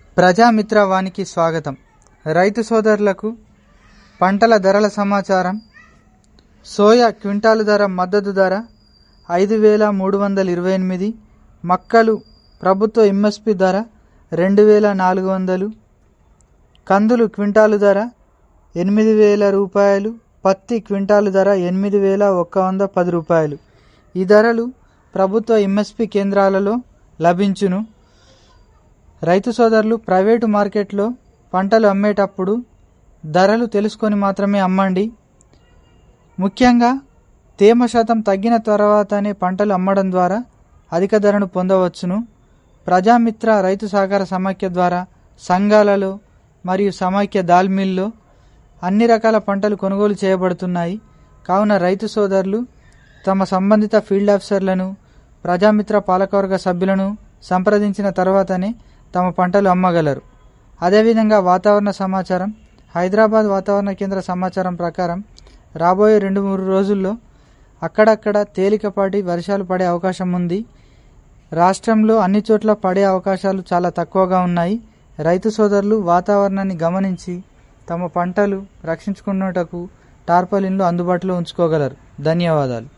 ప్రజామిత్ర వానికి స్వాగతం రైతు సోదరులకు పంటల ధరల సమాచారం సోయా క్వింటాలు ధర మద్దతు ధర ఐదు వేల మూడు వందల ఇరవై ఎనిమిది మక్కలు ప్రభుత్వ ఎంఎస్పి ధర రెండు వేల నాలుగు వందలు కందులు క్వింటాలు ధర ఎనిమిది వేల రూపాయలు పత్తి క్వింటాలు ధర ఎనిమిది వేల ఒక్క వంద పది రూపాయలు ఈ ధరలు ప్రభుత్వ ఎంఎస్పి కేంద్రాలలో లభించును రైతు సోదరులు ప్రైవేటు మార్కెట్లో పంటలు అమ్మేటప్పుడు ధరలు తెలుసుకొని మాత్రమే అమ్మండి ముఖ్యంగా తేమ శాతం తగ్గిన తర్వాతనే పంటలు అమ్మడం ద్వారా అధిక ధరను పొందవచ్చును ప్రజామిత్ర రైతు సహకార సమాఖ్య ద్వారా సంఘాలలో మరియు సమాఖ్య దాల్ మిల్లో అన్ని రకాల పంటలు కొనుగోలు చేయబడుతున్నాయి కావున రైతు సోదరులు తమ సంబంధిత ఫీల్డ్ ఆఫీసర్లను ప్రజామిత్ర పాలకవర్గ సభ్యులను సంప్రదించిన తర్వాతనే తమ పంటలు అమ్మగలరు అదేవిధంగా వాతావరణ సమాచారం హైదరాబాద్ వాతావరణ కేంద్ర సమాచారం ప్రకారం రాబోయే రెండు మూడు రోజుల్లో అక్కడక్కడ తేలికపాటి వర్షాలు పడే అవకాశం ఉంది రాష్ట్రంలో అన్ని చోట్ల పడే అవకాశాలు చాలా తక్కువగా ఉన్నాయి రైతు సోదరులు వాతావరణాన్ని గమనించి తమ పంటలు రక్షించుకున్నటకు టార్పలిన్లు అందుబాటులో ఉంచుకోగలరు ధన్యవాదాలు